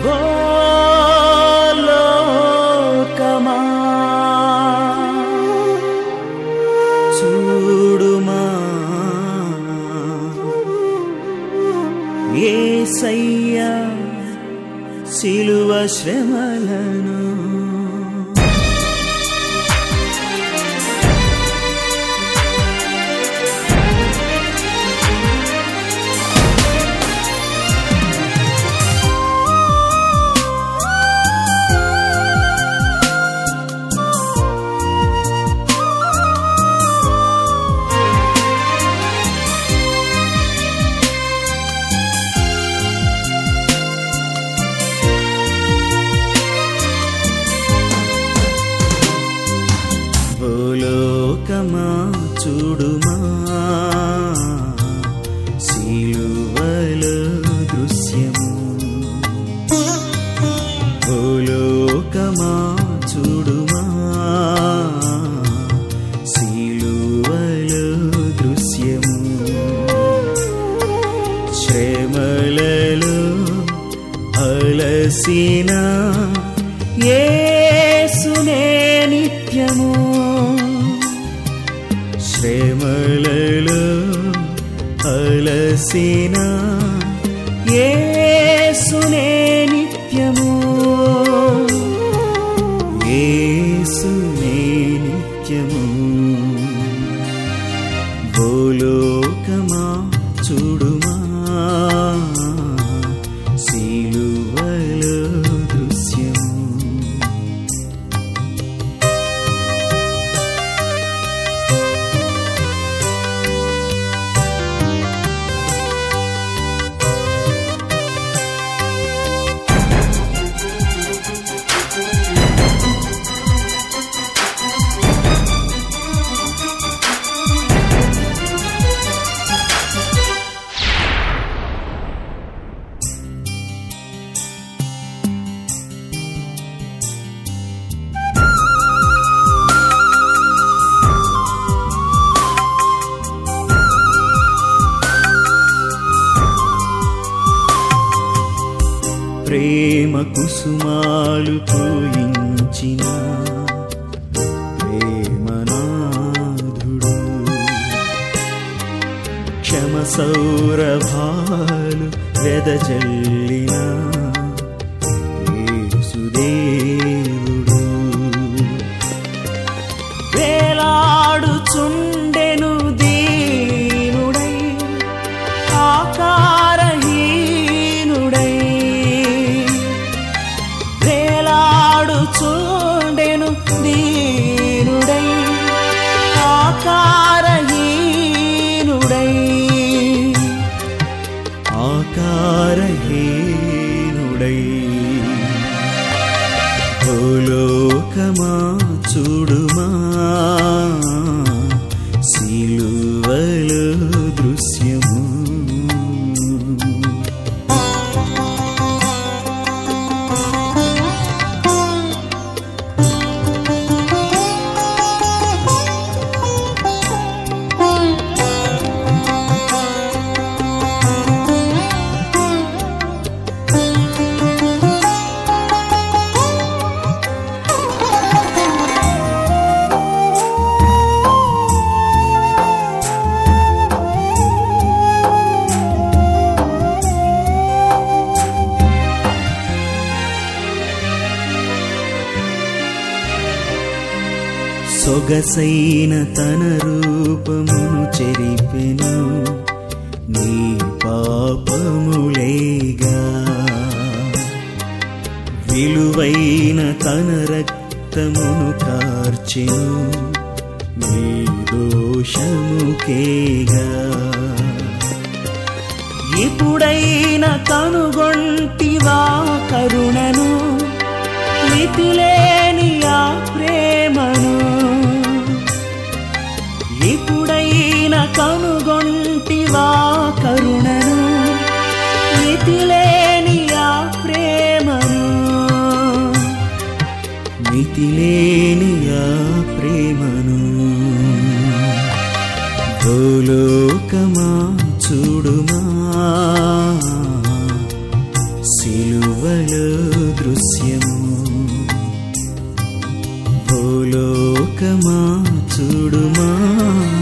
ఓ లోకమా చూడుమా ఏసయ్యా సిలువ శ్రమలను భూలోకమా చూడుమా సిలువలో దృశ్యము భూలోకమా చూడుమా సిలువలో దృశ్యము శ్రమలలో అలసిన యేసునే నిత్యము శ్రమలలో అలసిన యేసునే నిత్యము యేసునే నిత్యము భూలోకమా చూడుమా సిలువలో దృశ్యము ప్రేమ కుసుమాలు పూయించిన ప్రేమనాథుడు క్షమ సౌరభాలు వెదజల్లిన యేసుదేవుడు వేలాడుచుండెను దీనుడై ఆకారహీనుడై వేలాడుచుండెను దీనుడై ఆకారహీనుడై ఆకారహీనుడై భూలోకమా చూడుమా సిలువలో దృశ్యము సొగసైన తన రూపమును చెరిపెను నీ పాపములేగా విలువైన తన రక్తమును కార్చెను నీ దోషముకేగా ఇప్పుడైన కనుగొంటివా కరుణను మితిలేని ఆ ప్రేమను ఇప్పుడైన కనుగొంటివా కరుణను మితిలేని ఆ ప్రేమను మితిలేని ఆ ప్రేమను భూలోకమా చూడుమా సిలువలో భూలోకమా చూడుమా